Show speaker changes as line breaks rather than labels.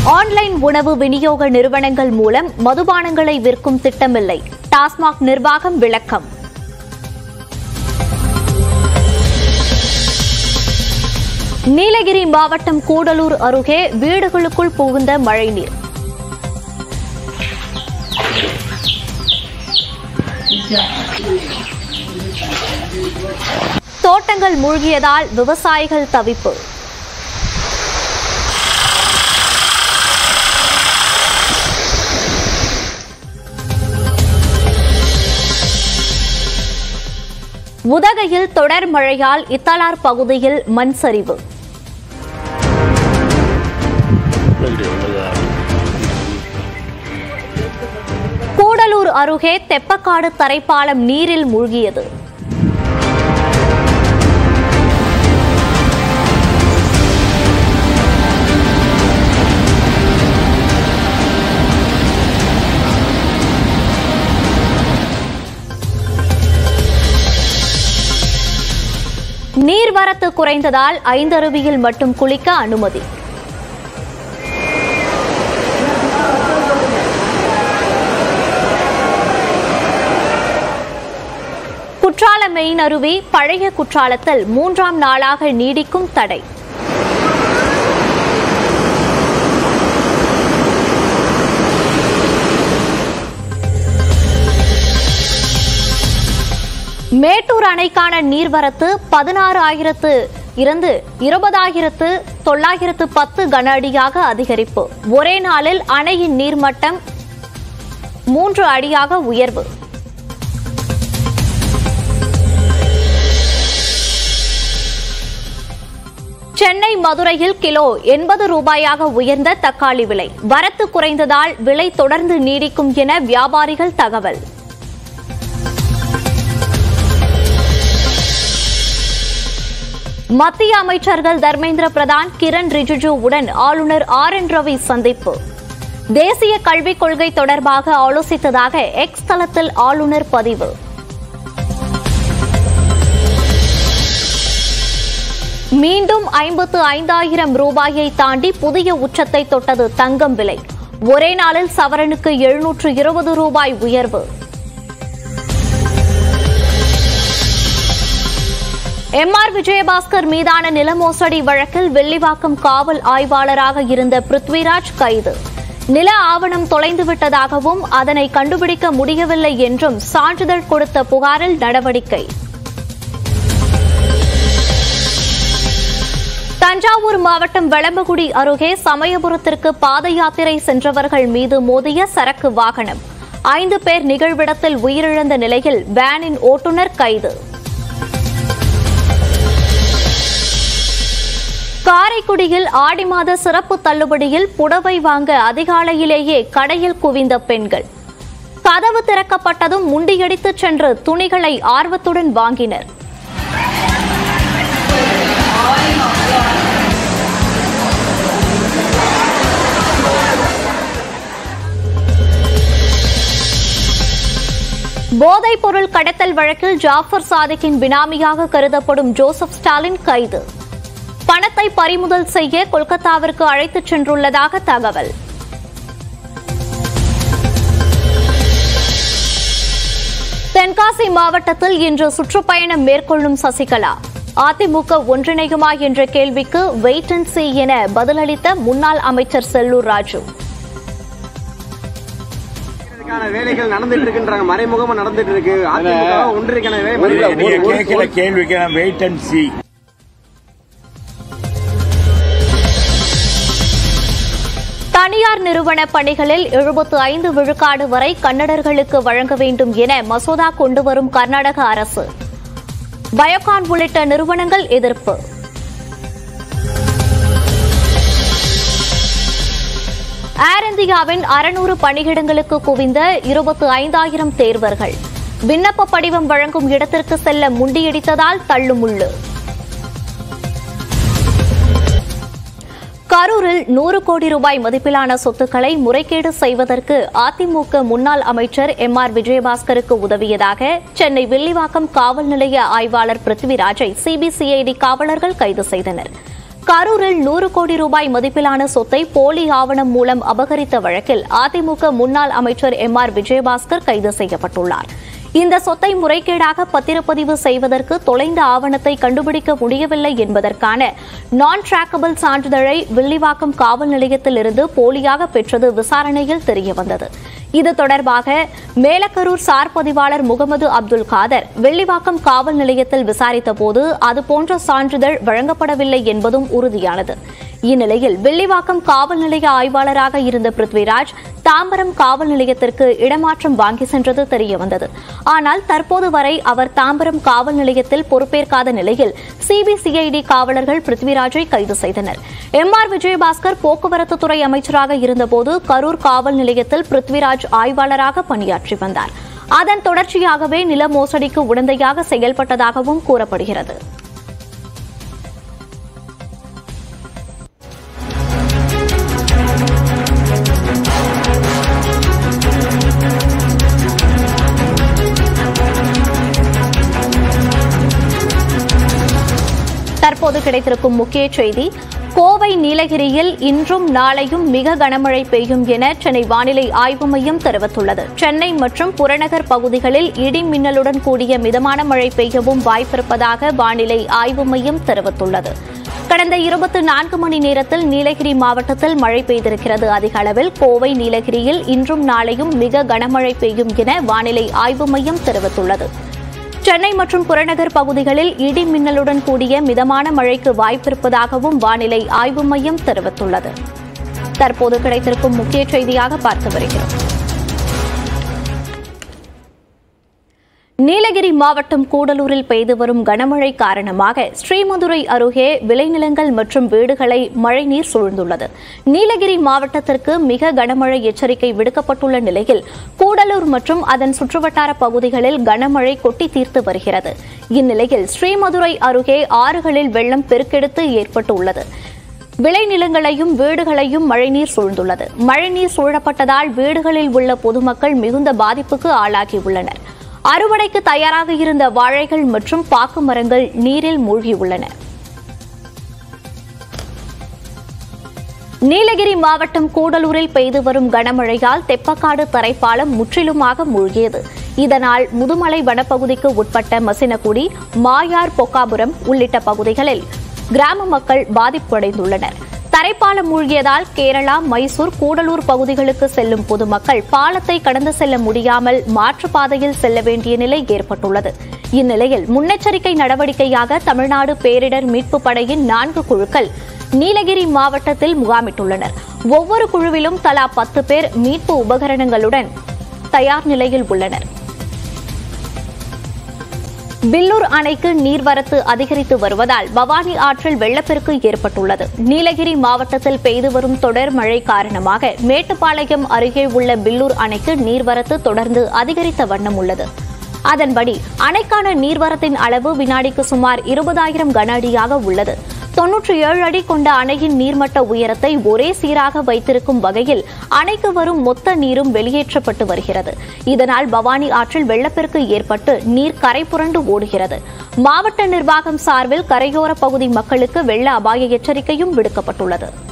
online உணவு விநியோக நிறுவனங்கள் மூலம் மதுபானங்களை விற்கும் திட்டமில்லை டாஸ்மாக் நிர்வாகம் விளக்கம் நீலகிரி மாவட்டம் கூடலூர் அருகே வீடுகளுக்குள் புகுந்த மழைநீர் தோட்டங்கள் மூழ்கியதால் விவசாயிகள் தவிப்பு உதகையில் தொடர் மழையால் இத்தலார் பகுதியில் மண் சரிவு கூடலூர் அருகே தெப்பக்காடு தரைப்பாலம் நீரில் மூழ்கியது நீர்வரத்து குறைந்ததால் ஐந்தருவியில் மட்டும் குளிக்க அனுமதி குற்றால மெயின் அருவி பழைய குற்றாலத்தில் மூன்றாம் நாளாக நீடிக்கும் தடை மேட்டூர் அணைக்கான நீர்வரத்து பதினாறு ஆயிரத்து இருந்து இருபதாயிரத்து தொள்ளாயிரத்து பத்து கன அடியாக அதிகரிப்பு ஒரே நாளில் அணையின் நீர்மட்டம் மூன்று அடியாக உயர்வு சென்னை மதுரையில் கிலோ எண்பது ரூபாயாக உயர்ந்த தக்காளி விலை வரத்து குறைந்ததால் விலை தொடர்ந்து நீடிக்கும் என வியாபாரிகள் தகவல் மத்திய அமைச்சர்கள் தர்மேந்திர பிரதான் கிரண் ரிஜிஜுவுடன் ஆளுநர் ஆர் என் ரவி சந்திப்பு தேசிய கல்விக் கொள்கை தொடர்பாக ஆலோசித்ததாக எக்ஸ் தளத்தில் ஆளுநர் பதிவு மீண்டும் ஐம்பத்து ஐந்தாயிரம் ரூபாயை தாண்டி புதிய உச்சத்தை தொட்டது தங்கம் விலை ஒரே நாளில் சவரனுக்கு எழுநூற்று இருபது ரூபாய் உயர்வு எம் ஆர் விஜயபாஸ்கர் மீதான நில மோசடி வழக்கில் வெள்ளிவாக்கம் காவல் ஆய்வாளராக இருந்த பிருத்விராஜ் கைது நில ஆவணம் தொலைந்துவிட்டதாகவும் அதனை கண்டுபிடிக்க முடியவில்லை என்றும் சான்றிதழ் கொடுத்த புகாரில் நடவடிக்கை தஞ்சாவூர் மாவட்டம் வெளம்பகுடி அருகே சமயபுரத்திற்கு பாத யாத்திரை சென்றவர்கள் மீது மோதிய சரக்கு வாகனம் ஐந்து பேர் நிகழ்விடத்தில் உயிரிழந்த நிலையில் வேனின் ஓட்டுநர் கைது காரைக்குடியில் ஆடி மாத சிறப்பு தள்ளுபடியில் புடவை வாங்க அதிகாலையிலேயே கடையில் குவிந்த பெண்கள் கதவு திறக்கப்பட்டதும் முண்டியடித்துச் சென்று துணிகளை ஆர்வத்துடன் வாங்கினர் போதைப் பொருள் கடத்தல் வழக்கில் ஜாஃபர் சாதிக்கின் பினாமியாக கருதப்படும் ஜோசப் ஸ்டாலின் கைது பணத்தை பறிமுதல் செய்ய கொல்கத்தாவிற்கு அழைத்துச் சென்றுள்ளதாக தகவல் தென்காசி மாவட்டத்தில் இன்று சுற்றுப்பயணம் மேற்கொள்ளும் சசிகலா அதிமுக ஒன்றிணையுமா என்ற கேள்விக்கு வெயிட் அண்ட் சி என பதிலளித்த முன்னாள் அமைச்சர் செல்லூர் ராஜு
இதுக்கான வேலைகள் நடந்துட்டு இருக்குன்றாங்க மறைமுகமா நடந்துட்டு இருக்கு அதிமுக ஒன்றிற்கான வேலை
நீங்க
ஒரு-
கேட்கிற
ஒரு-
கேள்விக்கு நான் வெயிட் அண்ட் சி
தனியார் நிறுவன பணிகளில் எழுபத்து ஐந்து விழுக்காடு வரை கன்னடர்களுக்கு வழங்க வேண்டும் என மசோதா கொண்டுவரும் கர்நாடக அரசு பயோகான் உள்ளிட்ட நிறுவனங்கள் எதிர்ப்பு ஏர் இந்தியாவின் அறுநூறு பணியிடங்களுக்கு குவிந்த இருபத்து ஐந்தாயிரம் தேர்வர்கள் விண்ணப்ப படிவம் வழங்கும் இடத்திற்கு செல்ல முண்டியடித்ததால் தள்ளுமுள்ளு கரூரில் நூறு கோடி ரூபாய் மதிப்பிலான சொத்துக்களை முறைகேடு செய்வதற்கு அதிமுக முன்னாள் அமைச்சர் எம் ஆர் விஜயபாஸ்கருக்கு உதவியதாக சென்னை வில்லிவாக்கம் காவல் நிலைய ஆய்வாளர் பிருத்விராஜை சிபிசிஐடி காவலர்கள் கைது செய்தனர் கரூரில் நூறு கோடி ரூபாய் மதிப்பிலான சொத்தை போலி ஆவணம் மூலம் அபகரித்த வழக்கில் அதிமுக முன்னாள் அமைச்சர் எம் ஆர் விஜயபாஸ்கர் கைது செய்யப்பட்டுள்ளார் இந்த சொத்தை முறைகேடாக பத்திரப்பதிவு செய்வதற்கு தொலைந்த ஆவணத்தை கண்டுபிடிக்க முடியவில்லை என்பதற்கான நான் டிராக்கபிள் சான்றிதழை வில்லிவாக்கம் காவல் நிலையத்திலிருந்து போலியாக பெற்றது விசாரணையில் தெரியவந்தது இது தொடர்பாக மேலக்கரூர் சார் பதிவாளர் முகமது அப்துல் காதர் வெள்ளிவாக்கம் காவல் நிலையத்தில் விசாரித்தபோது அதுபோன்ற சான்றிதழ் வழங்கப்படவில்லை என்பதும் உறுதியானது இந்நிலையில் வெள்ளிவாக்கம் காவல் நிலைய ஆய்வாளராக இருந்த பிருத்விராஜ் தாம்பரம் காவல் நிலையத்திற்கு இடமாற்றம் வாங்கி சென்றது தெரியவந்தது ஆனால் தற்போது வரை அவர் தாம்பரம் காவல் நிலையத்தில் பொறுப்பேற்காத நிலையில் சிபிசிஐடி காவலர்கள் பிருத்விராஜை கைது செய்தனர் எம் ஆர் விஜயபாஸ்கர் போக்குவரத்து துறை அமைச்சராக இருந்தபோது கரூர் காவல் நிலையத்தில் பிருத்விராஜ் ஆய்வாளராக பணியாற்றி வந்தார் அதன் தொடர்ச்சியாகவே நில மோசடிக்கு உடந்தையாக செயல்பட்டதாகவும் கூறப்படுகிறது தற்போது கிடைத்திருக்கும் முக்கிய செய்தி கோவை நீலகிரியில் இன்றும் நாளையும் மிக கனமழை பெய்யும் என சென்னை வானிலை ஆய்வு மையம் தெரிவித்துள்ளது சென்னை மற்றும் புறநகர் பகுதிகளில் இடி மின்னலுடன் கூடிய மிதமான மழை பெய்யவும் வாய்ப்பிருப்பதாக வானிலை ஆய்வு மையம் தெரிவித்துள்ளது கடந்த இருபத்தி நான்கு மணி நேரத்தில் நீலகிரி மாவட்டத்தில் மழை பெய்திருக்கிறது அதிக அளவில் கோவை நீலகிரியில் இன்றும் நாளையும் மிக கனமழை பெய்யும் என வானிலை ஆய்வு மையம் தெரிவித்துள்ளது சென்னை மற்றும் புறநகர் பகுதிகளில் இடி மின்னலுடன் கூடிய மிதமான மழைக்கு வாய்ப்பிருப்பதாகவும் வானிலை ஆய்வு மையம் தெரிவித்துள்ளது தற்போது கிடைத்திருக்கும் முக்கிய செய்தியாக பார்த்து வருகிறோம் நீலகிரி மாவட்டம் கூடலூரில் பெய்து வரும் கனமழை காரணமாக ஸ்ரீமதுரை அருகே விளைநிலங்கள் மற்றும் வீடுகளை மழைநீர் சூழ்ந்துள்ளது நீலகிரி மாவட்டத்திற்கு மிக கனமழை எச்சரிக்கை விடுக்கப்பட்டுள்ள நிலையில் கூடலூர் மற்றும் அதன் சுற்றுவட்டார பகுதிகளில் கனமழை கொட்டி தீர்த்து வருகிறது இந்நிலையில் ஸ்ரீமதுரை அருகே ஆறுகளில் வெள்ளம் பெருக்கெடுத்து ஏற்பட்டுள்ளது விளைநிலங்களையும் வீடுகளையும் மழைநீர் சூழ்ந்துள்ளது மழைநீர் சூழப்பட்டதால் வீடுகளில் உள்ள பொதுமக்கள் மிகுந்த பாதிப்புக்கு ஆளாகியுள்ளனர் அறுவடைக்கு தயாராக இருந்த வாழைகள் மற்றும் பாக்கு மரங்கள் நீரில் மூழ்கியுள்ளன நீலகிரி மாவட்டம் கூடலூரில் பெய்து வரும் கனமழையால் தெப்பக்காடு தரைப்பாலம் முற்றிலுமாக மூழ்கியது இதனால் முதுமலை வனப்பகுதிக்கு உட்பட்ட மசினகுடி மாயார் பொக்காபுரம் உள்ளிட்ட பகுதிகளில் கிராம மக்கள் பாதிப்படைந்துள்ளனர் தரைப்பாலம் மூழ்கியதால் கேரளா மைசூர் கூடலூர் பகுதிகளுக்கு செல்லும் பொதுமக்கள் பாலத்தை கடந்து செல்ல முடியாமல் மாற்றுப்பாதையில் செல்ல வேண்டிய நிலை ஏற்பட்டுள்ளது இந்நிலையில் முன்னெச்சரிக்கை நடவடிக்கையாக தமிழ்நாடு பேரிடர் மீட்பு படையின் நான்கு குழுக்கள் நீலகிரி மாவட்டத்தில் முகாமிட்டுள்ளனர் ஒவ்வொரு குழுவிலும் தலா பத்து பேர் மீட்பு உபகரணங்களுடன் தயார் நிலையில் உள்ளனர் பில்லூர் அணைக்கு நீர்வரத்து அதிகரித்து வருவதால் பவானி ஆற்றில் வெள்ளப்பெருக்கு ஏற்பட்டுள்ளது நீலகிரி மாவட்டத்தில் பெய்து வரும் தொடர் மழை காரணமாக மேட்டுப்பாளையம் அருகே உள்ள பில்லூர் அணைக்கு நீர்வரத்து தொடர்ந்து அதிகரித்த வண்ணம் உள்ளது அதன்படி அணைக்கான நீர்வரத்தின் அளவு வினாடிக்கு சுமார் இருபதாயிரம் கன அடியாக உள்ளது தொன்னூற்றி ஏழு அடி கொண்ட அணையின் நீர்மட்ட உயரத்தை ஒரே சீராக வைத்திருக்கும் வகையில் அணைக்கு வரும் மொத்த நீரும் வெளியேற்றப்பட்டு வருகிறது இதனால் பவானி ஆற்றில் வெள்ளப்பெருக்கு ஏற்பட்டு நீர் கரை புரண்டு ஓடுகிறது மாவட்ட நிர்வாகம் சார்பில் கரையோர பகுதி மக்களுக்கு வெள்ள அபாய எச்சரிக்கையும் விடுக்கப்பட்டுள்ளது